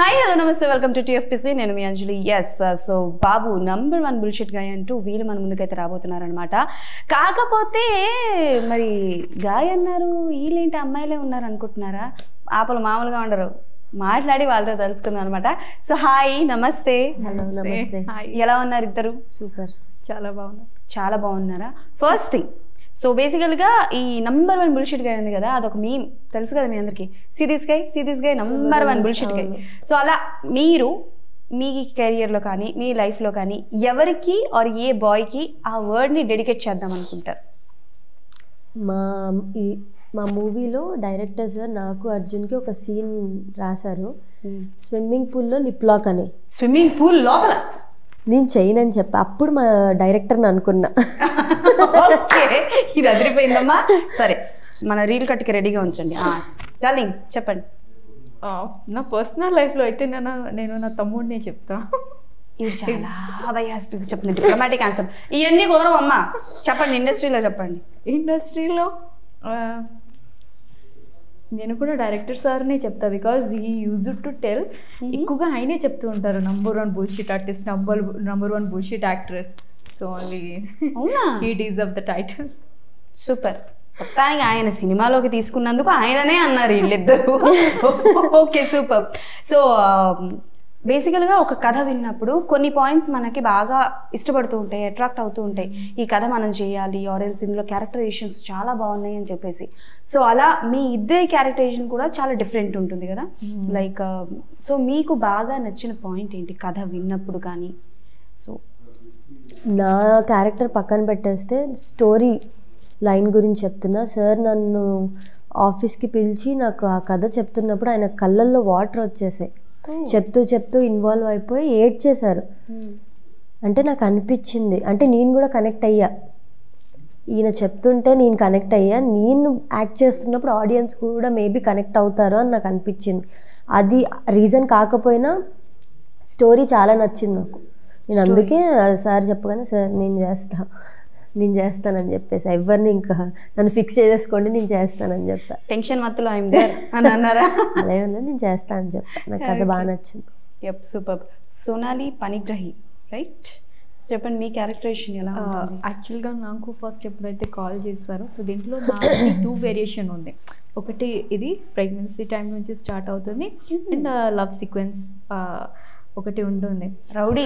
Hi hello నమస్తే welcome to TFPC నేను మీ Anjali yes so Babu number one bullshit guy అంటూ వీళ్ళు మన ముందుకైతే రాబోతున్నారనమాట కాకపోతే మరి గాయ్ అన్నారు వీళ్ళేంటి అమ్మాయిలే ఉన్నారు అనుకుంటున్నారా ఆపలు మామూలుగా ఉండరు మాట్లాడి వాళ్ళతో తెలుసుకుందాం అనమాట సో హాయ్ నమస్తే హలో నమస్తే హాయ్ ఎలా ఉన్నారు ఇద్దరు సూపర్ చాలా బాగున్నా చాలా బాగున్నారా ఫస్ట్ థింగ్ సో బేసికల్గా ఈ నంబర్ వన్ బుల్షిట్ గా ఉంది కదా అదొక మీమ్ తెలుసు కదా మీ అందరికి series guy series guy number one bullshit guy so అలా మీరు మీ కెరియర్లో కానీ మీ లైఫ్లో కానీ ఎవరికి ఆర్ ఏ బాయ్కి ఆ వర్డ్ని డెడికేట్ చేద్దాం అనుకుంటారు మా ఈ మా మూవీలో డైరెక్టర్ సార్ నాకు అర్జున్కి ఒక సీన్ రాశారు స్విమ్మింగ్ పూల్లో లిప్ లాక్ అని స్విమ్మింగ్ పూల్ లోపల నేను చేయనని చెప్పా అప్పుడు మా డైరెక్టర్ని అనుకున్నా ఓకే ఇది అదిరిపోయిందమ్మా సరే మన రీల్ కట్కి రెడీగా ఉంచండి డార్లింగ్ చెప్పండి ఆ, నా పర్సనల్ లైఫ్లో అయితే నేను నేను నా తమ్ముడినే చెప్తా ఇవి చాలా బయాస్ట్ చెప్పండి డిప్లొమాటిక్ ఆన్సర్ ఇవన్నీ కుదరవు అమ్మా చెప్పండి ఇండస్ట్రీలో చెప్పండి ఇండస్ట్రీలో ఆ, నేను కూడా డైరెక్టర్ సార్నే చెప్తా because he use to tell ఎక్కువగా ఆయనే చెప్తూ ఉంటారు number one bullshit artist number number one bullshit actress so అది అవునా he these of the title super మొత్తానికి ఆయన సినిమాలోకి తీసుకున్నందుకు ఆయననే అన్నారు వీళ్ళిద్దరు ఓకే సూపర్ సో బేసికల్గా ఒక కథ విన్నప్పుడు కొన్ని పాయింట్స్ మనకి బాగా ఇష్టపడుతూ ఉంటాయి అట్రాక్ట్ అవుతూ ఉంటాయి ఈ కథ మనం చేయాలి ఆరెల్స్ ఇందులో క్యారెక్టరైజేషన్స్ చాలా బాగున్నాయి అని చెప్పేసి సో అలా మీ ఇద్దరి క్యారెక్టరైజేషన్ కూడా చాలా డిఫరెంట్ ఉంటుంది కదా లైక్ సో మీకు బాగా నచ్చిన పాయింట్ ఏంటి కథ విన్నప్పుడు కానీ సో నా క్యారెక్టర్ పక్కన పెట్టేస్తే స్టోరీ లైన్ గురించి చెప్తున్నా సార్ నన్ను ఆఫీస్కి పిలిచి నాకు ఆ కథ చెప్తున్నప్పుడు ఆయన కళ్ళల్లో వాటర్ వచ్చేసాయి చెప్తూ చెప్తూ ఇన్వాల్వ్ అయిపోయి ఏడ్చేశారు అంటే నాకు అనిపించింది అంటే నేను కూడా కనెక్ట్ అయ్యా ఈయన చెప్తుంటే నేను కనెక్ట్ అయ్యా నేను యాక్ట్ చేస్తున్నప్పుడు ఆడియన్స్ కూడా మేబీ కనెక్ట్ అవుతారు అని నాకు అనిపించింది అది రీజన్ కాకపోయినా స్టోరీ చాలా నచ్చింది నాకు నేను అందుకే సార్ చెప్పగానే సార్ నేను చేస్తా నేను చేస్తానని చెప్పేసి ఎవరిని ఇంకా నన్ను ఫిక్స్ చేసేసుకోండి నేను చేస్తానని చెప్పా టెన్షన్ మత్తులో ఐమ్ దేర్ అని అన్నారా అలా ఏం లేదు నేను చేస్తా అని చెప్పా నాకు అది బాగా నచ్చింది yup super Sonali Panigrahi right చెప్పండి మీ క్యారెక్టరేషన్ ఎలా ఉంటుంది యాక్చువల్గా నాకు ఫస్ట్ ఎప్పుడైతే కాల్ చేస్తారో సో దీంట్లో నా టూ వేరియేషన్ ఉంది ఒకటి ఇది ప్రెగ్నెన్సీ టైం నుంచి స్టార్ట్ అవుతుంది అండ్ లవ్ సీక్వెన్స్ ఒకటి ఉంటుంది రౌడీ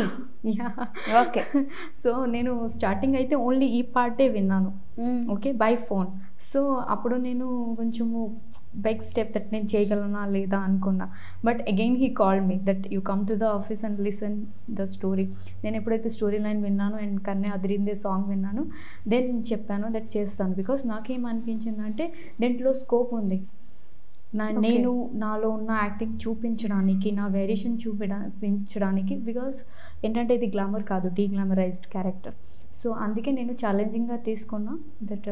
ఓకే సో నేను స్టార్టింగ్ అయితే ఓన్లీ ఈ పార్టే విన్నాను ఓకే బై ఫోన్ సో అప్పుడు నేను కొంచెము బెగ్ స్టెప్ దట్ నేను చేయగలనా లేదా అనుకున్నా but again he call me that you come to the office and listen the story నేను ఎప్పుడైతే స్టోరీ లైన్ విన్నాను అండ్ కన్నే అదిరిందే సాంగ్ విన్నాను దెన్ చెప్పాను దట్ చేస్తాను బికాస్ నాకేం అనిపించిందంటే దీంట్లో స్కోప్ ఉంది నా నేను నాలో ఉన్న యాక్టింగ్ చూపించడానికి నా వేరియేషన్ చూపించడానికి బికాస్ ఏంటంటే ఇది గ్లామర్ కాదు డీ గ్లామరైజ్డ్ క్యారెక్టర్ సో అందుకే నేను ఛాలెంజింగ్గా తీసుకున్నా దట్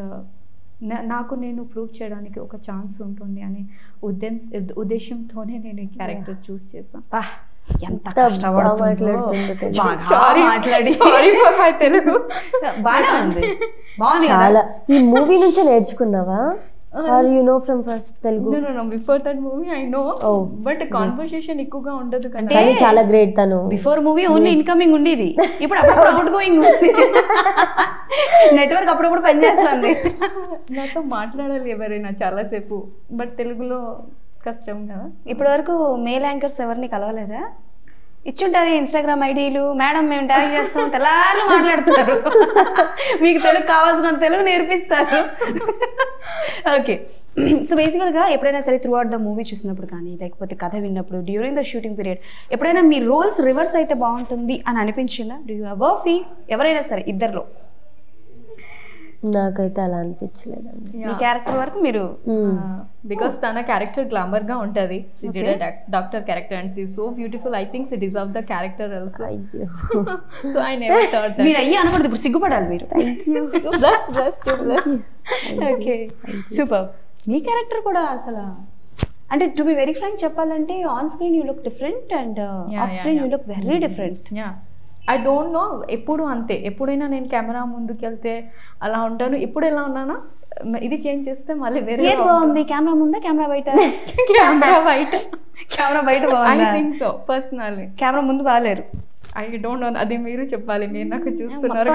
నాకు నేను ప్రూవ్ చేయడానికి ఒక ఛాన్స్ ఉంటుంది అనే ఉద్దేశం ఉద్దేశంతోనే నేను ఈ క్యారెక్టర్ చూస్ చేస్తాను పా, ఎంత ఎంత బాగా కష్టపడుతుందో. మాట్లాడుతుందో తెలుసు. బాగా మాట్లాడి సారీ ఫర్ మై తెలుగు బాగా ఉంది బాగుంది కదా? చాలా ఈ మూవీ నుంచే నేర్చుకున్నావా are you know from first Telugu no no before that movie I know Oh. But conversation ఎక్కువగా ఉండదు కదా కానీ చాలా గ్రేట్ తను బిఫోర్ మూవీ ఓన్లీ ఇన్కమింగ్ ఉండేది ఇప్పుడు అప్పుడప్పుడు అవుట్ గోయింగ్ ఉంది నెట్వర్క్ అప్పుడప్పుడు పనిచేస్తుంది నాతో మాట్లాడాలి ఎవరైనా చాలాసేపు బట్ తెలుగులో కష్టం కదా ఇప్పటి వరకు మేల్ యాంకర్స్ ఎవరిని కలవలేదా ఇచ్చుంటారు ఇన్స్టాగ్రామ్ ఐడీలు మేడం మేము ట్యాగ్ చేస్తాం తెల్లార్లు మాట్లాడుతున్నారు మీకు తెలుగు కావాల్సిన తెలుగు నేర్పిస్తారు ఓకే సో బేసికల్గా ఎప్పుడైనా సరే త్రూ అవుట్ ద మూవీ చూసినప్పుడు కానీ లేకపోతే కథ విన్నప్పుడు డ్యూరింగ్ ద షూటింగ్ పీరియడ్ ఎప్పుడైనా మీ రోల్స్ రివర్స్ అయితే బాగుంటుంది అని అనిపించిందా డూ యూ ఎవర్ ఫీల్ ఎవరైనా సరే ఇద్దరిలో నాకైతే అలా అనిపించలేదండి మీ క్యారెక్టర్ వరకు మీరు బికాస్ తన క్యారెక్టర్ గ్లామర్ గా ఉంటది doctor character and see so beautiful I think it is of the character also అయ్యో సో ఐ నెవర్ థాట్ మీరు అయ్యి అనకూడదు ఇప్పుడు సిగ్గుపడాలి మీరు plus plus plus okay super మీ క్యారెక్టర్ కూడా అసలు అంటే టు బి వెరీ ఫ్రాంక్ చెప్పాలంటే on screen you look different and Yeah, off yeah, screen you yeah. Look very different yeah I don't know ఎప్పుడు అంతే ఎప్పుడైనా నేను కెమెరా ముందుకు వెళ్తే అలా ఉంటాను ఇప్పుడు ఎలా ఉన్నానో ఇది చేంజ్ చేస్తే మళ్ళీ వేరే ఏది బాగుంది కెమెరా ముందా కెమెరా బయట కెమెరా బయట కెమెరా బయట ఐ బాగుందా థింక్ సో పర్సనల్లీ కెమెరా ముందు బాగాలేరు ఐ డోంట్ నో అది మీరు చెప్పాలి మీరు నాకు చూస్తున్నారు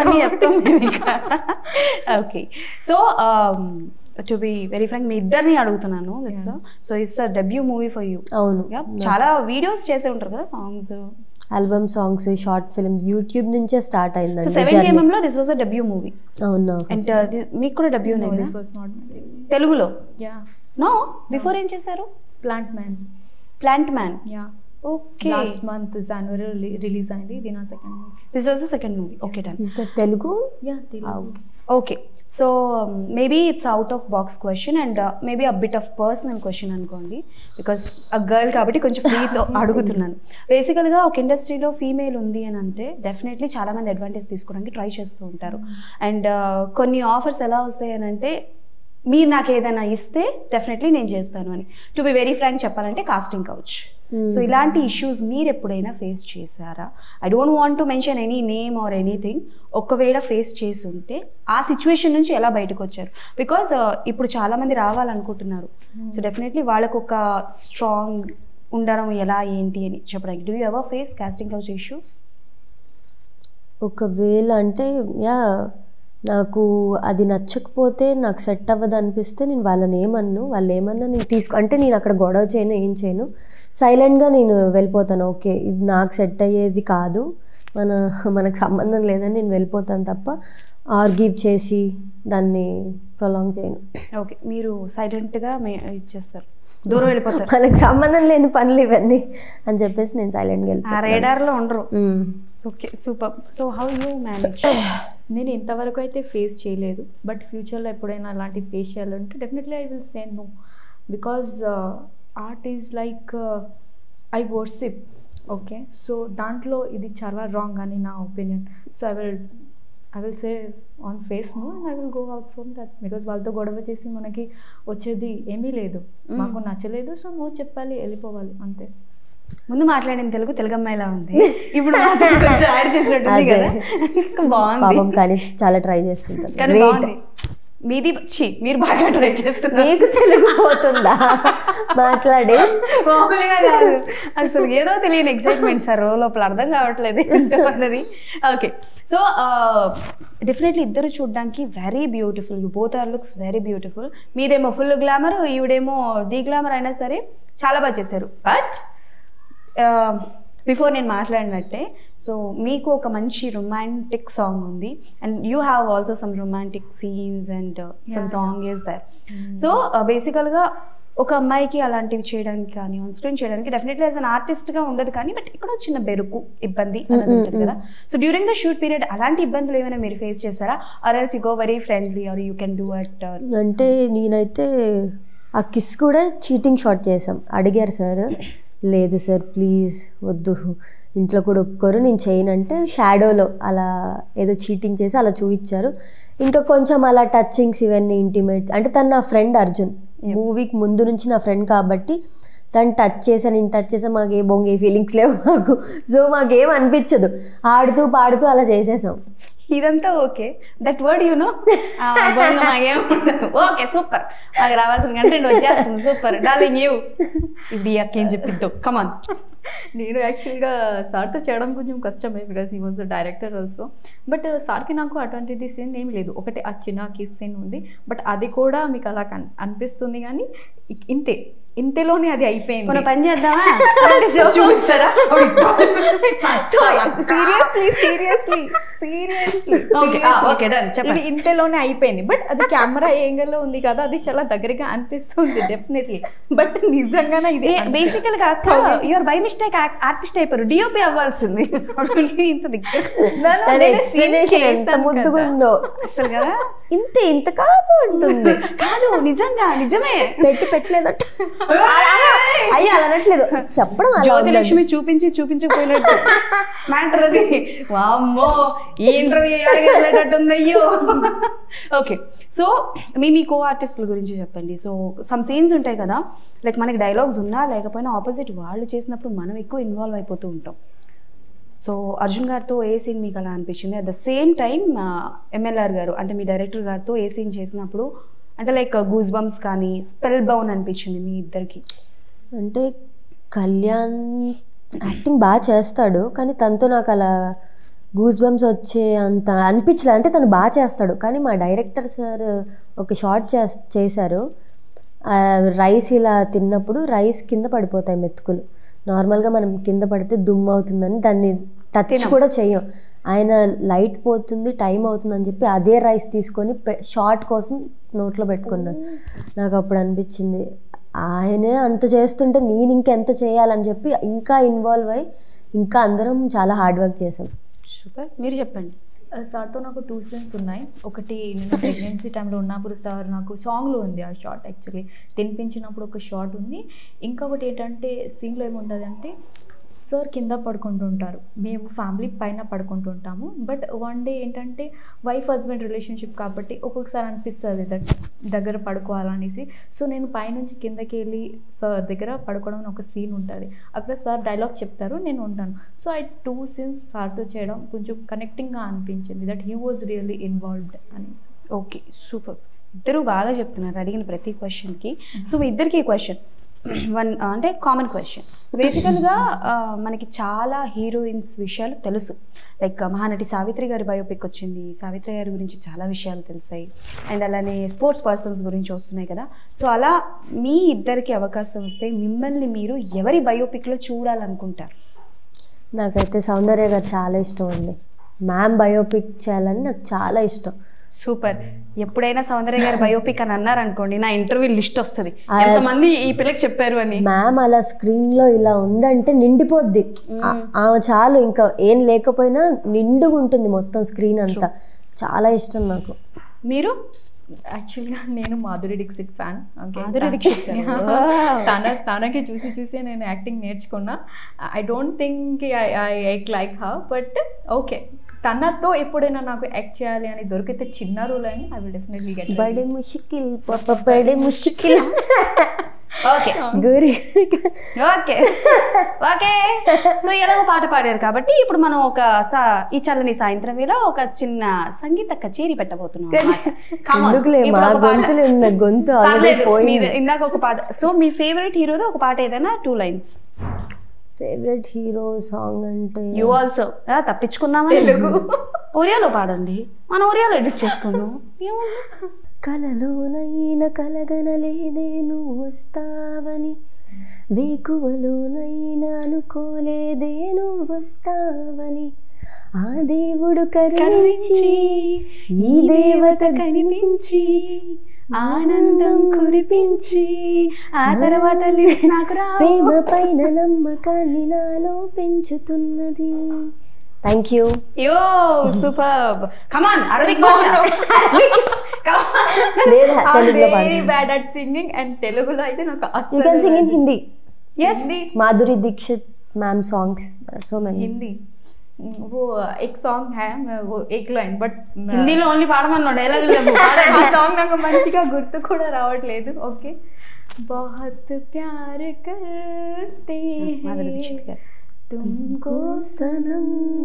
okay so to be very frank మీ ఇద్దరిని అడుగుతున్నాను so it's debut movie for you అవును చాలా వీడియోస్ చేసే ఉంటారు కదా songs album songs short film YouTube నుంచే స్టార్ట్ సో అయిందండి సెవెన్ journey. కేఎంఎం లో this was a debut movie అవునా అండ్ మీకు కూడా డెబ్యూ దిస్ వాస్ నాట్ తెలుగులో యా నో బిఫోర్ ఏం చేశారు plant man plant man yeah okay last month జనవరి రిలీజ్ అయింది ఇది నా second this was the second movie okay done is that Telugu yeah Telugu okay so maybe it's out of box question and maybe a bit of personal question అనుకోండి because a girl కాబట్టి కొంచెం ఫ్రీతో అడుగుతున్నాను బేసికల్గా ఒక ఇండస్ట్రీలో ఫీమేల్ ఉంది అని అంటే డెఫినెట్లీ చాలామంది అడ్వాంటేజ్ తీసుకోవడానికి ట్రై చేస్తూ ఉంటారు అండ్ కొన్ని ఆఫర్స్ ఎలా వస్తాయి అని అంటే మీరు నాకు ఏదైనా ఇస్తే డెఫినెట్లీ నేను చేస్తాను అని టు బి వెరీ ఫ్రాంక్ చెప్పాలంటే కాస్టింగ్ కౌచ్ సో ఇలాంటి ఇష్యూస్ మీరు ఎప్పుడైనా ఫేస్ చేశారా I don't want to mention any name or anything ఒకవేళ ఫేస్ చేసి ఉంటే ఆ సిచ్యువేషన్ నుంచి ఎలా బయటకు వచ్చారు బికాజ్ ఇప్పుడు చాలా మంది రావాలనుకుంటున్నారు సో డెఫినెట్లీ వాళ్ళకు ఒక స్ట్రాంగ్ ఉండడం ఎలా ఏంటి అని చెప్పడానికి do you ever face casting couch issues ఒకవేళ అంటే యా నాకు అది నచ్చకపోతే నాకు సెట్ అవ్వదు అనిపిస్తే నేను వాళ్ళని ఏమన్ను వాళ్ళు ఏమన్నా నేను తీసుకో అంటే నేను అక్కడ గొడవ చేయను ఏం చేయను సైలెంట్గా నేను వెళ్ళిపోతాను ఓకే ఇది నాకు సెట్ అయ్యేది కాదు మన మనకు సంబంధం లేదని నేను వెళ్ళిపోతాను తప్ప ఆర్గీవ్ చేసి దాన్ని ప్రొలాంగ్ చేయను ఓకే మీరు సైలెంట్గా మే ఇచ్చేస్తారు దూరం వెళ్ళిపోతారు మనకు సంబంధం లేని పనులు ఇవన్నీ అని చెప్పేసి నేను సైలెంట్గా ఆ వెళ్ళిపోతాను రేడార్లో ఉండరు మ్మ్. Okay super so how you manage నేను ఇంతవరకు అయితే ఫేస్ చేయలేదు బట్ ఫ్యూచర్లో ఎప్పుడైనా అలాంటి ఫేస్ చేయాలంటే definitely I will say no because art is like I worship okay so దాంట్లో ఇది చాలా రాంగ్ అని నా opinion so I will I will say on face no and I will go out from that because వాళ్ళతో గొడవ చేసి మనకి వచ్చేది ఏమీ లేదు మాకు నచ్చలేదు సో నో చెప్పాలి వెళ్ళిపోవాలి అంతే ముందు మాట్లాడిన తెలుగు తెలుగు అమ్మాయిలా ఉంది ఇప్పుడు మాత్రం కొంచెం యాడ్ చేసినట్టుంది అదే. కదా బాగుంది పాపం కానీ చాలా ట్రై చేస్తుంటాను కానీ Great. బాగుంది మీది ఛీ, మీరు బాగా ట్రై చేస్తున్నారు నీకు తెలుగు పోతుందా మాట్లాడి మామూలుగా కాదు అసలు ఏదో తెలియని ఎక్సైట్మెంట్ సార్ రో లోపల అర్థం కావట్లేదు ఏంటో అన్నది ఓకే సో డెఫినెట్లీ ఇద్దరు చూడడానికి very beautiful you both are looks very beautiful మీదేమో ఫుల్ గ్లామర్ ఈవిడేమో డీ గ్లామర్ అయినా సరే చాలా బాగా చేశారు బట్ బిఫోర్ నేను మాట్లాడినట్టే సో మీకు ఒక మంచి రొమాంటిక్ సాంగ్ ఉంది and you have also some romantic scenes and some Yeah. Song is there so బేసికల్గా ఒక అమ్మాయికి అలాంటివి చేయడానికి కానీ ఆన్ స్క్రీన్ చేయడానికి డెఫినెట్లీ యాజ్ అన్ ఆర్టిస్ట్గా ఉండదు కానీ బట్ ఇక్కడ చిన్న బెరుకు ఇబ్బంది అనేది ఉంటుంది కదా so during the shoot period అలాంటి ఇబ్బందులు ఏమైనా మీరు ఫేస్ చేశారా or else you go very friendly or you can do it అంటే నేనైతే ఆ కిస్ కూడా చీటింగ్ షాట్ చేసాం అడిగారు సార్ లేదు సార్ ప్లీజ్ వద్దు ఇంట్లో కూడా ఒప్పుకోరు నేను చేయనంటే షాడోలో అలా ఏదో చీటింగ్ చేసి అలా చూపించారు ఇంకా కొంచెం అలా టచింగ్స్ ఇవన్నీ ఇంటిమేట్స్ అంటే తను నా ఫ్రెండ్ అర్జున్ మూవీకి ముందు నుంచి నా ఫ్రెండ్ కాబట్టి తను టచ్ చేసా నేను టచ్ చేసా మాకు ఏ బొంగ ఏ ఫీలింగ్స్ లేవు మాకు సో మాకేం అనిపించదు ఆడుతూ పాడుతూ అలా చేసేసాం ఇదంతా okay that word you know okay super నాకు రావాల్సిన కంటెంట్ వచ్చేస్తుంది సూపర్ డార్లింగ్ యూ ఇప్పుడు ఈ అక్క ఏం చెప్పిద్దు కమాన్ నేను యాక్చువల్గా సార్తో చేయడం కొంచెం కష్టమే because he was the director also but సార్కి నాకు అటువంటిది సీన్ ఏం లేదు ఒకటి ఆ చిన్న కిస్ సీన్ ఉంది బట్ అది కూడా మీకు అలా కన్- అనిపిస్తుంది కానీ ఇ- ఇంతే ఇంతలోనే అది అయిపోయింది మన పని చేద్దామా చూపిస్తారా seriously seriously seriously Okay, ah, okay, done. చెప్పండి. ఇది ఇంతలోనే అయిపోయింది బట్ అది కెమెరా యాంగిల్ లో ఉంది కదా అది చాలా దగ్గరగా అనిపిస్తుంది డెఫినెట్లీ బట్ నిజంగానే ఇది బేసికల్ గా అక్క యువర్ బై మిస్టేక్ ఆర్టిస్ట్ అయిపోయారు డిఓపి అవ్వాల్సింది అప్పుడు ఇంత దగ్గర తన ఎక్స్ప్లెనేషన్ ఎంత ముద్దుగా ఉందో అసలు కదా ఇంతే ఇంత కాదు అంటుంది కాదు నిజంగా నిజమే పెట్టి పెట్టలేదట అయ్యి అలా అనట్లేదు చెప్పడం అలా జ్యోతి ఉందండి. లక్ష్మి చూపించి చూపించకపోయినట్టు మ్యాటర్ అది వామ్మో ఈ ఇంటర్వ్యూ వెళ్ళేటట్టుంది అయ్యో ఓకే సో మీ మీ కో ఆర్టిస్టుల గురించి చెప్పండి సో సమ్ సీన్స్ ఉంటాయి కదా లైక్ మనకి డైలాగ్స్ ఉన్నా లేకపోయినా ఆపోజిట్ వాళ్ళు చేసినప్పుడు మనం ఎక్కువ ఇన్వాల్వ్ అయిపోతూ ఉంటాం సో అర్జున్ గారితో ఏ సీన్ మీకు అలా అనిపించింది at the same time MLR గారు అంటే మీ డైరెక్టర్ గారితో ఏ సీన్ చేసినప్పుడు అంటే లైక్ గూస్ బంప్స్ కానీ స్పెల్ బౌన్ అనిపించింది మీ ఇద్దరికి అంటే కళ్యాణ్ యాక్టింగ్ బాగా చేస్తాడు కానీ తనతో నాకు అలా గూస్ బంప్స్ వచ్చే అంత అనిపించలేదు అంటే తను బాగా చేస్తాడు కానీ మా డైరెక్టర్ సార్ ఒక షార్ట్ చే చేశారు ఆ, రైస్ ఇలా తిన్నప్పుడు రైస్ కింద పడిపోతాయి మెతుకులు నార్మల్గా మనం కింద పడితే దుమ్ము అవుతుందని దాన్ని టచ్ కూడా చెయ్యం ఆయన లైట్ పోతుంది టైం అవుతుంది అని చెప్పి అదే రైస్ తీసుకొని షార్ట్ కోసం నోట్లో పెట్టుకున్నాను నాకు అప్పుడు అనిపించింది ఆయనే అంత చేస్తుంటే నేను ఇంకెంత చేయాలని చెప్పి ఇంకా ఇన్వాల్వ్ అయ్యి ఇంకా అందరం చాలా హార్డ్ వర్క్ చేసాం సూపర్ మీరు చెప్పండి సార్తో నాకు టూ సీన్స్ ఉన్నాయి ఒకటి నేను ప్రెగ్నెన్సీ టైంలో ఉన్నప్పుడు సార్ నాకు సాంగ్లో ఉంది ఆ షార్ట్ యాక్చువల్లీ తినిపించినప్పుడు ఒక షార్ట్ ఉంది ఇంకొకటి ఏంటంటే సీన్లో ఏముంటుంది అంటే సార్ కింద పడుకుంటుంటారు మేము ఫ్యామిలీ పైన పడుకుంటుంటాము బట్ వన్ డే ఏంటంటే వైఫ్ హస్బెండ్ రిలేషన్షిప్ కాబట్టి ఒక్కొక్కసారి అనిపిస్తుంది దట్ దగ్గర పడుకోవాలనేసి సో నేను పైనుంచి కిందకి వెళ్ళి సార్ దగ్గర పడుకోవడం అని ఒక సీన్ ఉంటుంది అక్కడ సార్ డైలాగ్ చెప్తారు నేను ఉంటాను సో ఐ టూ సీన్స్ సార్తో చేయడం కొంచెం కనెక్టింగ్గా అనిపించింది that he was really involved అనేసి ఓకే సూపర్ ఇద్దరు బాగా చెప్తున్నారు అడిగిన ప్రతి క్వశ్చన్కి సో మీ ఇద్దరికి క్వశ్చన్ వన్ అంటే కామన్ క్వశ్చన్ బేసికల్గా మనకి చాలా హీరోయిన్స్ విషయాలు తెలుసు లైక్ మహానటి సావిత్రి గారి బయోపిక్ వచ్చింది సావిత్రి గారి గురించి చాలా విషయాలు తెలిసాయి అండ్ అలానే స్పోర్ట్స్ పర్సన్స్ గురించి వస్తున్నాయి కదా సో అలా మీ ఇద్దరికి అవకాశం వస్తే మిమ్మల్ని మీరు ఎవరి బయోపిక్లో చూడాలనుకుంటారు నాకైతే సౌందర్య గారు చాలా ఇష్టం అండి మ్యామ్ బయోపిక్ చేయాలని నాకు చాలా ఇష్టం సూపర్ ఎప్పుడైనా సౌందర్య గారి బయోపిక్ అని అన్నారనుకోండి నా ఇంటర్వ్యూ లిస్ట్ వస్తుంది ఎంతమంది ఈ పిల్లకి చెప్పారు అని మ్యామ్ అలా స్క్రీన్ లో ఇలా ఉందంటే నిండిపోద్ది ఆ- ఆమె చాలు ఇంకా ఏం లేకపోయినా నిండుగా ఉంటుంది మొత్తం స్క్రీన్ అంతా చాలా ఇష్టం నాకు మీరు యాక్చువల్గా నేను మాధురి డిక్సిట్ ఫ్యాన్ ఓకే మాధురి దీక్షిత్ గారు. Wow. తన తనకి చూసి చూసి నేను యాక్టింగ్ నేర్చుకున్నా I don't think I I like హా బట్ ఓకే తనతో ఎప్పుడైనా నాకు యాక్ట్ చేయాలి అని దొరికితే చిన్న రూల్ అని ఐ విల్ డెఫినెట్లీ గెట్ బడే ముషికిల్ పాప బడే ముషికిల్ ఓకే గురి ఓకే ఓకే సో ఎలాగో పాట పాడారు కాబట్టి ఇప్పుడు మనం ఒక సా- ఈ చల్లని సాయంత్రం వేళ ఒక చిన్న సంగీత కచేరీ పెట్టబోతున్నాం అన్నమాట. Come on. ఎందుకులే ఇప్పుడు మా ఒక పాట. గొంతులు ఉన్న గొంతు ఆల్రెడీ పర్లేదు, పోయింది మీరు ఇందాక ఒక పాట సో మీ ఫేవరెట్ హీరోది ఒక పాట ఏదైనా two lines favourite hero song అంటే యు ఆల్సో తప్పించుకుందామని తెలుగు ఒరియాలో పాడండి మనం ఒరియాలో ఎడిట్ చేసుకుందాం ఏముంది కలలోనైన కలగనలేదే నువ్వు వస్తావని వేకువలోనైనా అనుకోలేదే నువ్వు వస్తావని ఆ దేవుడు కరుణించి ఈ దేవత కనిపించి ఆనందం కురిపించి ఆ తర్వాత lyrics నాకు రావు. ప్రేమ పైన నమ్మకాన్ని నాలో పెంచుతున్నది thank you yo super come on Arabic భాష లేదా తెలుగులో వెరీ పాడు బ్యాడ్ అట్ సింగింగ్ అండ్ తెలుగులో అయితే నాకు you can sing in Hindi yes Madhuri Dixit ma'am songs so many Hindi वो एक सॉन्ग है मैं वो एक लाइन बट హిందీలో ఓన్లీ పాడమన్నా డైలాగ్ లేవు ఈ సాంగ్ నాకు మంచిగా గుర్తు కూడా రావట్లేదు ఓకే बहुत प्यार करते మాధురి हैं దీక్షిత్ గారు तुमको सनम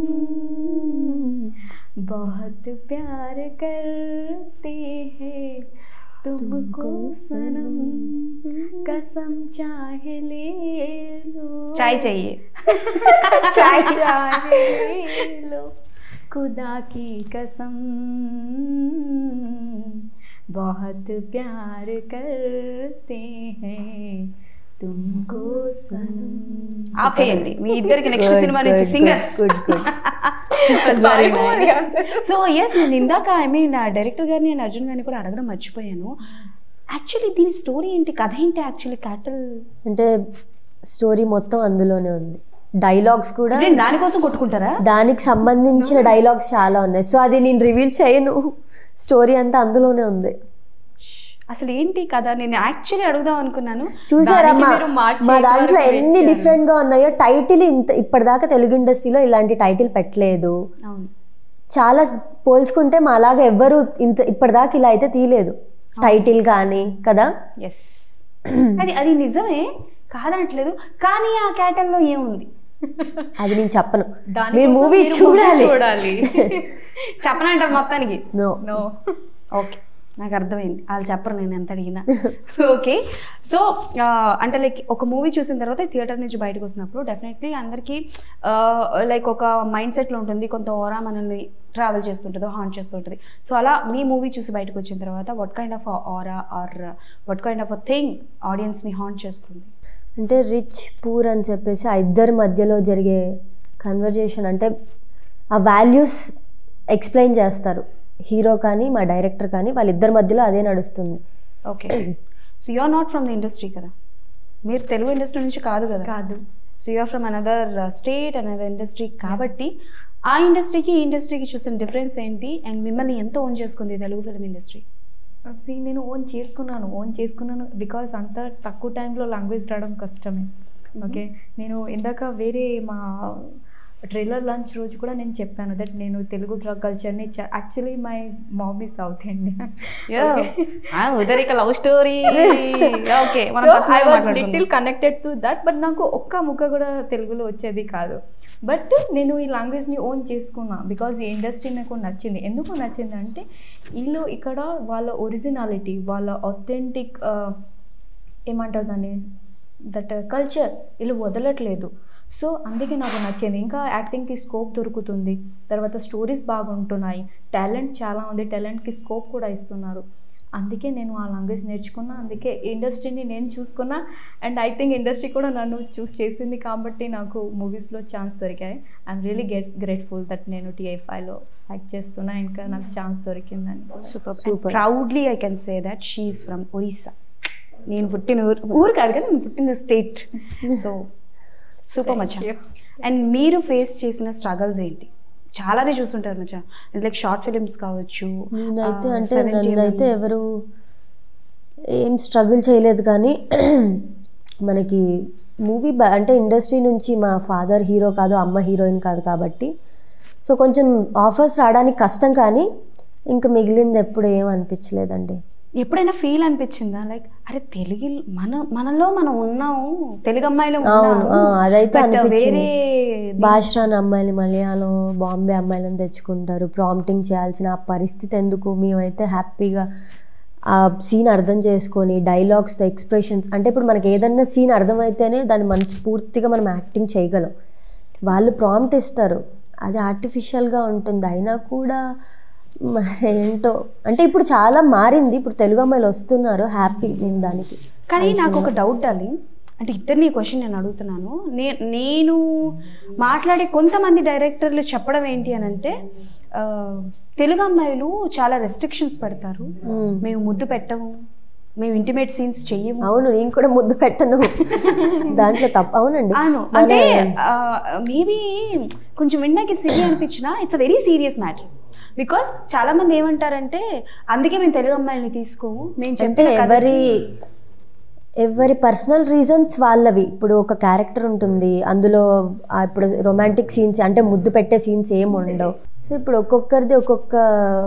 बहुत प्यार करते हैं तुमको सनम कसम चाहे ले लो చాయ్ చెయ్యి चाय चाहे ले लो खुदा की कसम बहुत प्यार करते हैं तुमको सनम ఆపేయండి మీ ఇద్దరికి నెక్స్ట్ సినిమా నుంచి singers good good so yes నేను ఇందాక ఐ మీన్ డైరెక్టర్ గారిని అండ్ అర్జున్ గారిని కూడా అడగడం మర్చిపోయాను యాక్చువల్లీ దీని స్టోరీ ఏంటి కథ ఏంటి యాక్చువల్లీ క్యాటల్ అంటే స్టోరీ మొత్తం అందులోనే ఉంది డైలాగ్స్ కూడా దానికోసం కొట్టుకుంటారా దానికి సంబంధించిన డైలాగ్స్ చాలా ఉన్నాయి సో అది నేను రివీల్ చేయను స్టోరీ అంతా అందులోనే ఉంది అసలు ఏంటి కథ నేను యాక్చువల్లీ అడుగుదాం అనుకున్నాను చూసారా దానికి మా మీరు మార్చి మా ఎక్కువ దాంట్లో వరకు ఎన్ని ఇచ్చారు. డిఫరెంట్ గా ఉన్నాయో టైటిల్ ఇంత ఇప్పటిదాకా తెలుగు ఇండస్ట్రీలో ఇలాంటి టైటిల్ పెట్టలేదు అవును చాలా స్- పోల్చుకుంటే మా అలాగా ఎవ్వరు ఇంత ఇప్పటిదాకా ఇలా అయితే తీయలేదు టైటిల్ కానీ కదా ఎస్ అది అది నిజమే కాదనట్లేదు కానీ ఆ క్యాటల్లో ఏముంది అది నేను చెప్పను దానికోసం మీరు మూవీ మీరు చూడాలి చూడాలి చెప్పనంటారు మొత్తానికి నో నో ఓకే నాకు అర్థమైంది వాళ్ళు చెప్పరు నేను ఎంత అడిగినా ఓకే సో అంటే లైక్ ఒక మూవీ చూసిన తర్వాత థియేటర్ నుంచి బయటకు వస్తున్నప్పుడు డెఫినెట్లీ అందరికీ లైక్ ఒక మైండ్ సెట్లో ఉంటుంది కొంత ఓరా మనల్ని ట్రావెల్ చేస్తుంటుంది హాంట్ చేస్తుంటుంది సో అలా మీ మూవీ చూసి బయటకు వచ్చిన తర్వాత what kind of aura or what kind of a thing ఆడియన్స్ని హాంట్ చేస్తుంది అంటే రిచ్ పూర్ అని చెప్పేసి ఆ ఇద్దరి మధ్యలో జరిగే కన్వర్జేషన్ అంటే ఆ వాల్యూస్ ఎక్స్ప్లెయిన్ చేస్తారు హీరో కానీ మా డైరెక్టర్ కానీ వాళ్ళిద్దరి మధ్యలో అదే నడుస్తుంది okay so you are not from the industry కదా మీరు తెలుగు ఇండస్ట్రీ నుంచి కాదు కదా కాదు so you're from another state another industry కాబట్టి ఆ ఇండస్ట్రీకి ఈ ఇండస్ట్రీకి చూసిన డిఫరెన్స్ ఏంటి అండ్ మిమ్మల్ని ఎంత ఓన్ చేసుకుంది తెలుగు ఫిల్మ్ ఇండస్ట్రీ See, నేను ఓన్ చేసుకున్నాను ఓన్ చేసుకున్నాను బికాస్ అంత తక్కువ టైంలో లాంగ్వేజ్ రావడం కష్టమే ఓకే నేను ఇందాక వేరే మా ట్రైలర్ లంచ్ రోజు కూడా నేను చెప్పాను దట్ నేను తెలుగు కల్చర్ని actually my mommy south Indian ఉదరిక love story okay little connected to that but నాకు ఒక్క ముక్క కూడా తెలుగులో వచ్చేది కాదు బట్ నేను ఈ లాంగ్వేజ్ని ఓన్ చేసుకున్నా బికాజ్ ఈ ఇండస్ట్రీ నాకు నచ్చింది ఎందుకు నచ్చింది అంటే వీళ్ళు ఇక్కడ వాళ్ళ ఒరిజినాలిటీ వాళ్ళ అథెంటిక్ ఏమంటారు దాన్ని దట్ కల్చర్ వీళ్ళు వదలట్లేదు సో అందుకే నాకు నచ్చింది ఇంకా యాక్టింగ్కి స్కోప్ దొరుకుతుంది తర్వాత స్టోరీస్ బాగుంటున్నాయి టాలెంట్ చాలా ఉంది టాలెంట్కి స్కోప్ కూడా ఇస్తున్నారు అందుకే నేను ఆ లాంగ్వేజ్ నేర్చుకున్నా అందుకే ఇండస్ట్రీని నేను చూసుకున్నా అండ్ ఐ థింక్ ఇండస్ట్రీ కూడా నన్ను చూస్ చేసింది కాబట్టి నాకు మూవీస్లో ఛాన్స్ దొరికాయి I'm really get grateful that నేను టీఐఫైలో యాక్ట్ చేస్తున్నా ఇంకా నాకు ఛాన్స్ దొరికిందని super Super. Proudly I can say that she's from Orissa నేను పుట్టిన ఊరు ఊరు కాదు కదా నేను పుట్టిన స్టేట్ సో సూపర్ మచ్చా you. అండ్ మీరు ఫేస్ చేసిన స్ట్రగల్స్ ఏంటి చాలానే చూస్తుంటారు మచ్చా లైక్ షార్ట్ ఫిలిమ్స్ కావచ్చు నేనైతే ఆ, అంటే 70 నన్నైతే ఎవరు ఏం స్ట్రగుల్ చేయలేదు కానీ మనకి మూవీ అంటే ఇండస్ట్రీ నుంచి మా ఫాదర్ హీరో కాదు అమ్మ హీరోయిన్ కాదు కాబట్టి సో కొంచెం ఆఫర్స్ రావడానికి కష్టం కానీ ఇంకా మిగిలింది ఎప్పుడు ఏం అనిపించలేదండి ఎప్పుడైనా ఫీల్ అనిపించిందా లైక్ అరే తెలుగు మన మనలో మనం ఉన్నాము తెలుగు అమ్మాయిలు అవును ఆ, అదైతే అనిపించింది వేరే భాషరాని అమ్మాయిలు మలయాళం బాంబే అమ్మాయిలను తెచ్చుకుంటారు ప్రాంప్టింగ్ చేయాల్సిన ఆ పరిస్థితి ఎందుకు మేమైతే హ్యాపీగా ఆ సీన్ అర్థం చేసుకొని డైలాగ్స్తో ఎక్స్ప్రెషన్స్ అంటే ఇప్పుడు మనకి ఏదన్నా సీన్ అర్థమైతేనే దాన్ని మనస్ఫూర్తిగా మనం యాక్టింగ్ చేయగలం వాళ్ళు ప్రాంప్ట్ ఇస్తారు అది ఆర్టిఫిషియల్గా ఉంటుంది అయినా కూడా మరి ఏంటో అంటే ఇప్పుడు చాలా మారింది ఇప్పుడు తెలుగు అమ్మాయిలు వస్తున్నారు హ్యాపీ నేను దానికి కానీ నాకు ఒక డౌట్ డార్లింగ్ అంటే ఇద్దరిని క్వశ్చన్ నేను అడుగుతున్నాను నే నేను మాట్లాడే కొంతమంది డైరెక్టర్లు చెప్పడం ఏంటి అని అంటే ఆ, తెలుగు అమ్మాయిలు చాలా రెస్ట్రిక్షన్స్ పెడతారు మేము ముద్దు పెట్టము మేము ఇంటిమేట్ సీన్స్ చెయ్యము అవును నేను కూడా ముద్దు పెట్టను దాంట్లో తప్ప అవునండి అవును అంటే మేబీ కొంచెం విన్నాక సిరి అనిపించిన it's a very serious matter because చాలా మంది ఏమంటారంటే అందుకే మేము తెలుగు అమ్మాయిని తీసుకోము మేము అంటే చెప్పిన ఎవరి కథకి- ఎవరి పర్సనల్ రీజన్స్ వాళ్ళవి ఇప్పుడు ఒక క్యారెక్టర్ ఉంటుంది అందులో ఆ ఇప్పుడు రొమాంటిక్ సీన్స్ అంటే ముద్దు పెట్టే సీన్స్ ఏం ఉండవు సో ఇప్పుడు ఒక్కొక్కరిది ఒక్కొక్క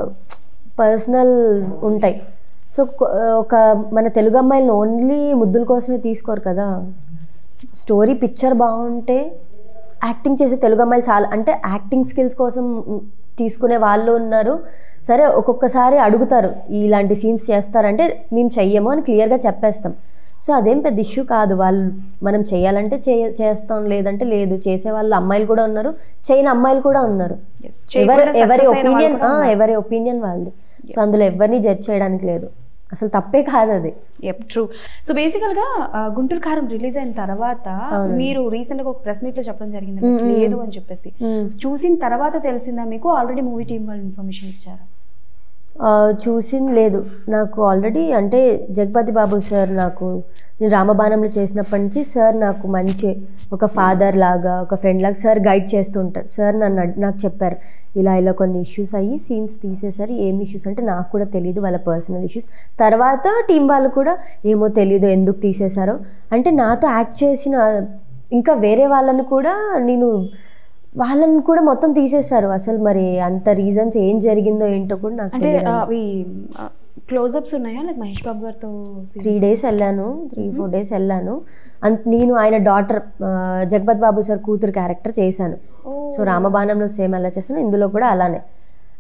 పర్సనల్ ఉంటాయి సో కొ- ఒక మన తెలుగు అమ్మాయిలను ఓన్లీ ముద్దుల కోసమే తీసుకోరు కదా స్టోరీ పిక్చర్ బాగుంటే యాక్టింగ్ చేసే తెలుగు అమ్మాయిలు చాలా అంటే యాక్టింగ్ స్కిల్స్ కోసం తీసుకునే వాళ్ళు ఉన్నారు సరే ఒక్కొక్కసారి అడుగుతారు ఇలాంటి సీన్స్ చేస్తారంటే మేము చెయ్యము అని క్లియర్గా చెప్పేస్తాం సో అదేం పెద్ద ఇష్యూ కాదు వాళ్ళు మనం చేయాలంటే చే చేస్తాం లేదంటే లేదు చేసే వాళ్ళు అమ్మాయిలు కూడా ఉన్నారు చేయని అమ్మాయిలు కూడా ఉన్నారు Yes. ఎవరి చేయకుండా ఎవరి success అయిన వాళ్ళు ఒపీనియన్ కూడా ఉన్నారు. ఎవరి ఒపీనియన్ వాళ్ళది సో అందులో ఎవరిని జడ్జ్ చేయడానికి లేదు అసలు తప్పే కాదు అది ఎప్ ట్రూ సో బేసికల్ గా ఆ, గుంటూరు కారం రిలీజ్ అయిన తర్వాత మీరు రీసెంట్ గా ఒక ప్రెస్ మీట్ లో చెప్పడం జరిగింది like, లేదు అని చెప్పేసి చూసిన తర్వాత తెలిసిందా మీకు ఆల్రెడీ మూవీ టీం వాళ్ళు ఇన్ఫర్మేషన్ ఇచ్చారు ఆ, చూసింది లేదు నాకు ఆల్రెడీ అంటే జగపతి బాబు సార్ నాకు నేను రామబాణంలో చేసినప్పటి నుంచి సార్ నాకు మంచి ఒక ఫాదర్ లాగా ఒక ఫ్రెండ్ లాగా సార్ గైడ్ చేస్తుంటారు సార్ నన్ను అడ్- నాకు చెప్పారు ఇలా ఇలా కొన్ని ఇష్యూస్ అయ్యి సీన్స్ తీసేసారు ఏం ఇష్యూస్ అంటే నాకు కూడా తెలియదు వాళ్ళ పర్సనల్ ఇష్యూస్ తర్వాత టీం వాళ్ళు కూడా ఏమో తెలియదు ఎందుకు తీసేశారో అంటే నాతో యాక్ట్ చేసిన ఇంకా వేరే వాళ్ళని కూడా నేను వాళ్ళని కూడా మొత్తం తీసేశారు అసలు మరి అంత రీజన్స్ ఏం జరిగిందో ఏంటో కూడా నాకు అంటే తెలియదు ఆ, అవి క్లోజప్స్ ఉన్నాయా లైక్ మహేష్ బాబు గారితో scene? త్రీ డేస్ వెళ్ళాను త్రీ ఫోర్ డేస్ వెళ్ళాను అంత నేను ఆయన డాటర్ జగపత్ బాబు సార్ కూతురు క్యారెక్టర్ చేశాను సో రామబాణంలో సేమ్ ఎలా చేస్తాను ఇందులో కూడా అలానే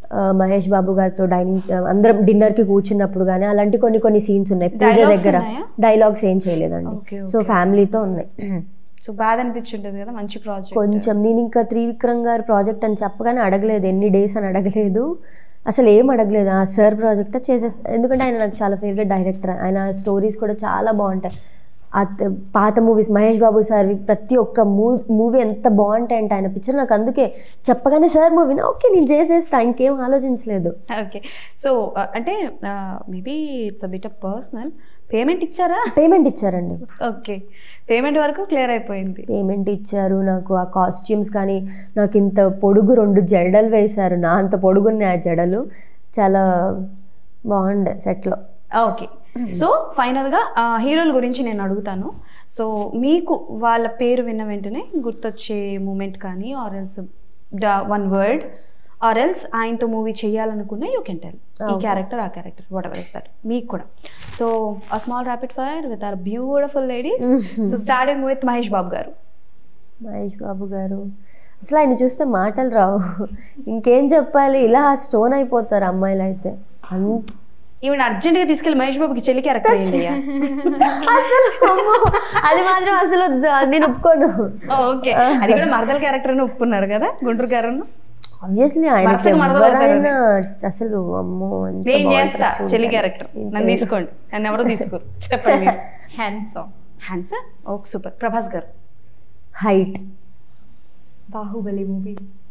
ఆ, మహేష్ బాబు గారితో డైనింగ్ అందరం డిన్నర్కి కూర్చున్నప్పుడు కానీ అలాంటి కొన్ని కొన్ని సీన్స్ ఉన్నాయి పూజ Dialogues దగ్గర ఉన్నాయా? డైలాగ్స్ ఏం చేయలేదండి Okay, సో ఫ్యామిలీతో ఉన్నాయి సో బాధ అనిపించుంటది కదా మంచి ప్రాజెక్ట్ కొంచెం నేను ఇంకా త్రివిక్రమ్ గారి ప్రాజెక్ట్ అని చెప్పగానే అడగలేదు ఎన్ని డేస్ అని అడగలేదు అసలు ఏం అడగలేదు ఆ సార్ ప్రాజెక్ట్ చేసేస్తా ఎందుకంటే ఆయన నాకు చాలా ఫేవరెట్ డైరెక్టర్ ఆయన స్టోరీస్ కూడా చాలా బాగుంటాయి ఆ త- పాత మూవీస్ మహేష్ బాబు సార్ ప్రతి ఒక్క మూ మూవీ ఎంత బాగుంటాయి అంటే ఆయన పిక్చర్ నాకు అందుకే చెప్పగానే సార్ మూవీని ఓకే నేను చేసేస్తా ఇంకేం ఆలోచించలేదు ఓకే సో అంటే maybe it's a bit of personal payment ఇచ్చారా పేమెంట్ ఇచ్చారండి ఓకే పేమెంట్ వరకు క్లియర్ అయిపోయింది పేమెంట్ ఇచ్చారు నాకు ఆ కాస్ట్యూమ్స్ కానీ నాకు ఇంత పొడుగు రెండు జడలు వేశారు నా అంత పొడుగున్నాయి ఆ జడలు చాలా బాగుండే సెట్లో ఓకే సో ఫైనల్గా హీరోల గురించి నేను అడుగుతాను సో మీకు వాళ్ళ పేరు విన్న వెంటనే గుర్తొచ్చే మూమెంట్ కానీ or else the one word or else ఆయనతో మూవీ చేయాలనుకున్న యూ కెన్ టెల్ ఈ క్యారెక్టర్ ఆ క్యారెక్టర్ వాట్ ఎవర్ ఇస్తారు మీకు కూడా సో ఆ small rapid fire with our beautiful ladies so starting with Mahesh Babu గారు మహేష్ బాబు గారు అసలు ఆయన చూస్తే మాటలు రావు ఇంకేం చెప్పాలి ఇలా స్టోన్ అయిపోతారు అమ్మాయిలు అయితే అంత ఈవెన్ అర్జెంట్గా తీసుకెళ్ళి మహేష్ బాబుకి చెల్లి క్యారెక్టర్ అసలు అమ్మో, అది మాత్రం అసలు వద్దు, అది నేను ఒప్పుకోను ఓకే అది కూడా మరదల క్యారెక్టర్ అని ఒప్పుకున్నారు కదా గుంటూరు గారు ఆబ్వియస్లీ ఆయన వరుసగా మరదలు ఎవరైనా అసలు అమ్మో ఎంత నేను బాగుంటారో చేస్తా చూడడానికి. చెల్లి క్యారెక్టర్ నేను నన్ను చేయను. తీసుకోండి నన్ను ఎవరు తీసుకోరు చెప్పండి హ్యాండ్సమ్ హ్యాన్సా ఓకే సూపర్ ప్రభాస్ గారు హైట్ బాహుబలి మూవీ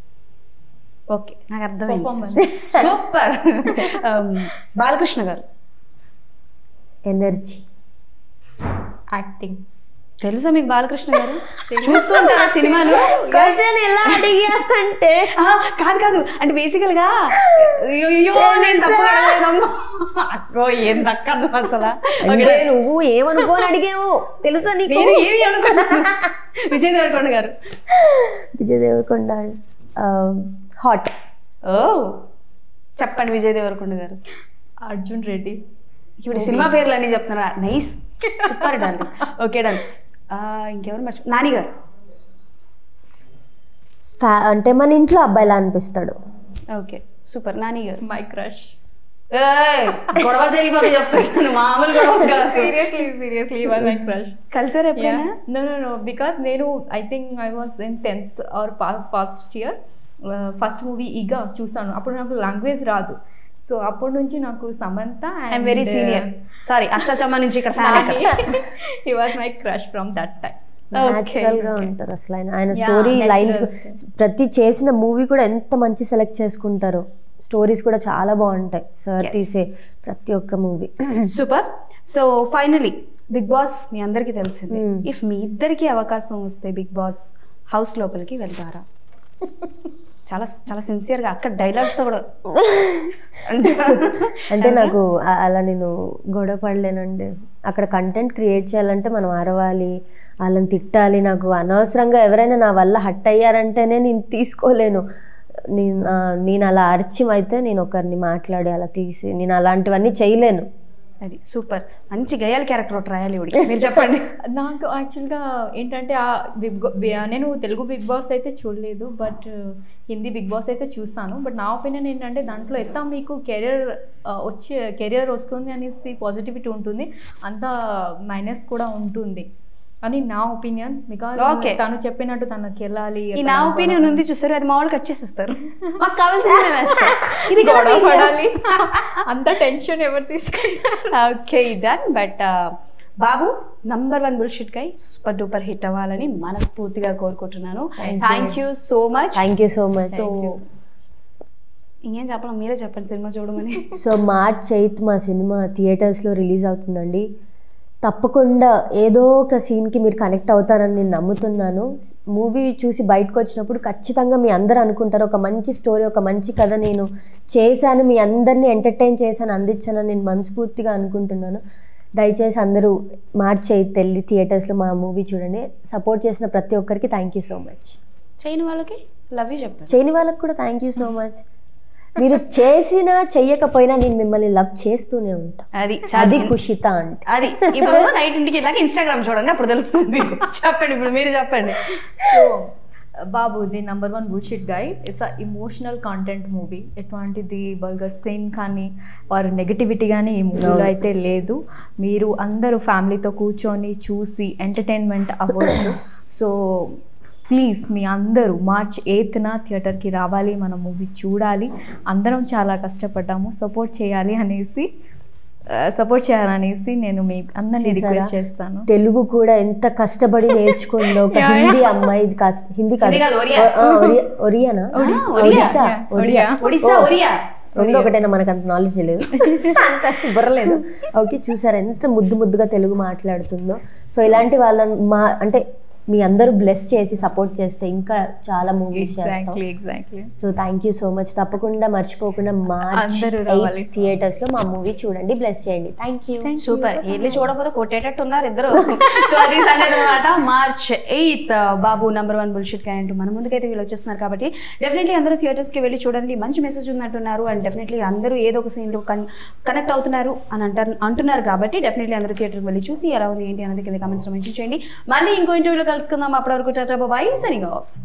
ఓకే నాకు అర్థమైంది Performance. సూపర్ బాలకృష్ణ గారు ఎనర్జీ యాక్టింగ్ తెలుసా మీకు బాలకృష్ణ గారు చూస్తూ ఉంటారా సినిమాలు క్వశ్చన్ ఎలా అడిగారంటే ఆ, కాదు కాదు అంటే బేసికల్ గా అయ్యో, నేను తప్పుగా అడగలేదమ్మా. అక్కో ఏం దక్కదు అసలు అంటే నువ్వు ఏమనుకోని అడిగావు తెలుసా నీకు నేను ఏమి అనుకున్నాను విజయ్ దేవరకొండ గారు విజయ్ దేవరకొండ హాట్ ఓ చెప్పండి విజయ్ దేవరకొండ గారు అర్జున్ రెడ్డి ఇప్పుడు సినిమా పేర్లు అన్ని చెప్తున్నారా nice super done okay done ఇంకెవరు మర్చి నాని గారు ఫ్యా అంటే మన ఇంట్లో అబ్బాయిలా అనిపిస్తాడు ఓకే సూపర్ నాని గారు మై క్రష్ ఏయ్, గొడవ జరిగిపోతే చెప్తాను మామూలు గొడవ కాదు seriously seriously one my crush కలిసారు ఎప్పుడైనా నో నో నో బికాస్ నేను I think I was in tenth or first year first movie Eega చూసాను అప్పుడు నాకు లాంగ్వేజ్ రాదు సో అప్పటి నుంచి నాకు Samantha I'm very senior sorry Ashtachamma నుంచి ఇక్కడ fan he was my crush from that time natural గా ఉంటారు అసలు ఆయన ఆయన Yeah, story natural lines stuff. ప్రతి చేసిన మూవీ కూడా ఎంత మంచి సెలెక్ట్ చేసుకుంటారో స్టోరీస్ కూడా చాలా బాగుంటాయి సార్ Yes. తీసే ప్రతి ఒక్క మూవీ super so finally Bigg Boss మీ అందరికీ తెలిసింది ఇఫ్ మీ ఇద్దరికి అవకాశం వస్తే బిగ్ బాస్ హౌస్ లోపలికి వెళ్తారా చాలా చాలా సిన్సియర్గా అక్కడ డైలాగ్స్ కూడా అంటే నాకు ఆ- అలా నేను గొడవ పడలేనండి అక్కడ కంటెంట్ క్రియేట్ చేయాలంటే మనం అరవాలి వాళ్ళని తిట్టాలి నాకు అనవసరంగా ఎవరైనా నా వల్ల హట్ అయ్యారంటేనే నేను తీసుకోలేను నేను ఆ, నేను అలా అరిచి అయితే నేను ఒకరిని మాట్లాడి అలా తీసి నేను అలాంటివన్నీ చేయలేను అది సూపర్ మంచి గయాల క్యారెక్టర్ ఒకటి రాయాలి ఇవిడికి. మీరు చెప్పండి నాకు యాక్చువల్గా ఏంటంటే ఆ బిగ్ నేను తెలుగు బిగ్ బాస్ అయితే చూడలేదు బట్ హిందీ బిగ్ బాస్ అయితే చూసాను బట్ నా ఒపీనియన్ ఏంటంటే దాంట్లో ఎంత మీకు కెరియర్ వచ్చే కెరియర్ వస్తుంది అనేసి పాజిటివిటీ ఉంటుంది అంత మైనస్ కూడా ఉంటుంది అని నా ఒపీనియన్ బికాజ్ Okay. తను చెప్పినట్టు తనకి వెళ్ళాలి ఈ నా ఒపీనియన్ ఉంది చూస్తారు అది మా వాళ్ళు కట్ చేసేస్తారు మాకు కావాల్సింది ఇది గొడవ పడాలి అంత టెన్షన్ ఎవరు తీసుకుంటారు okay done but Babu number one bullshit guy super duper hit అవ్వాలని మనస్ఫూర్తిగా కోరుకుంటున్నాను thank you so much thank you so much so ఇంకేం చెప్పాలి మీరే చెప్పండి సినిమా చూడమని సో మార్చ్ ఎయిత్ మా సినిమా థియేటర్స్లో రిలీజ్ అవుతుందండి తప్పకుండా ఏదో ఒక సీన్కి మీరు కనెక్ట్ అవుతారని నేను నమ్ముతున్నాను మూవీ చూసి బయటకు వచ్చినప్పుడు ఖచ్చితంగా మీ అందరూ అనుకుంటారు ఒక మంచి స్టోరీ ఒక మంచి కథ నేను చేశాను మీ అందరినీ ఎంటర్టైన్ చేశాను అందించానని నేను మనస్ఫూర్తిగా అనుకుంటున్నాను దయచేసి అందరూ మార్చ్ ఎయిత్ వెళ్ళి థియేటర్స్లో మా మూవీ చూడండి సపోర్ట్ చేసిన ప్రతి ఒక్కరికి థ్యాంక్ యూ సో మచ్ చేయని వాళ్ళకి లవ్ యూ చెప్పండి చేయని వాళ్ళకి కూడా థ్యాంక్ యూ సో మచ్ మీరు చేసినా చెయ్యకపోయినా నేను మిమ్మల్ని లవ్ చేస్తూనే ఉంటా అది అది చాలా ఖుషిత అంటే అది ఇప్పుడు నైట్ ఇంటికి వెళ్ళాక ఇన్స్టాగ్రామ్ చూడండి అప్పుడు తెలుస్తుంది మీకు చెప్పండి ఇప్పుడు మీరు చెప్పండి so Babu the number one bullshit guy it's a emotional content movie ఎటువంటిది బల్గర్ సీన్ కానీ వారు నెగటివిటీ కానీ ఈ మూవీలో అయితే లేదు మీరు అందరూ ఫ్యామిలీతో కూర్చొని చూసి ఎంటర్టైన్మెంట్ అవ్వచ్చు సో ప్లీజ్ మీ అందరూ మార్చ్ ఎయిత్న థియేటర్కి రావాలి మన మూవీ చూడాలి అందరం చాలా కష్టపడ్డాము సపోర్ట్ చేయాలి అనేసి సపోర్ట్ చేయాలనేసి నేను మీ అందరినీ చూసారా? రిక్వెస్ట్ చేస్తాను తెలుగు కూడా ఎంత కష్టపడి నేర్చుకుందో ఒక Yeah, హిందీ అమ్మాయి ఇది కష్ట హిందీ కాదు హిందీ కాదు, ఒరియా. ఆ, ఒరియా- ఒరియానా ఒడిస్సా. ఒడిస్సా Yeah, ఒరియా ఒరియా. ఒడిస్సా ఓ, ఒరియా రెండు ఒకటైనా మనకు అంత నాలెడ్జ్ లేదు అంత బుర్రలేదు ఓకే చూసారు ఎంత ముద్దు ముద్దుగా తెలుగు మాట్లాడుతుందో సో ఇలాంటి వాళ్ళని మా అంటే మీ అందరూ బ్లెస్ చేసి సపోర్ట్ చేస్తే ఇంకా చాలా మూవీస్ చేస్తాం exactly exactly so thank you so much తప్పకుండా మర్చిపోకుండా మార్చ్ అందరూ రావాలి. ఎయిత్ థియేటర్స్ లో మా మూవీ చూడండి బ్లెస్ చేయండి థ్యాంక్ యూ సూపర్ వెళ్ళి చూడకపోతే కొట్టేటట్టు ఉన్నారు ఇద్దరు సో అది సంగతి అనమాట March eighth Babu number one bullshit can't మన ముందుకైతే వీళ్ళు వచ్చేస్తున్నారు కాబట్టి డెఫినెట్లీ అందరూ థియేటర్స్ కి వెళ్ళి చూడండి మంచి మెసేజ్ ఉన్నట్టున్నారు అండ్ డెఫినెట్లీ అందరూ ఏదో ఒక సీన్ లో కనెక్ట్ అవుతున్నారు అని అంటారు అంటున్నారు కాబట్టి డెఫినెట్లీ అందరూ థియేటర్కి వెళ్ళి చూసి ఎలా ఉంది ఏంటి అనేది కింద కమెంట్స్ లో మెన్షన్ చేయండి మళ్ళీ ఇంకో ఇంటర్వ్యూలో కలుసుకుందాం అప్పటి వరకు టాటా బాయ్ సరిగా ఆఫ్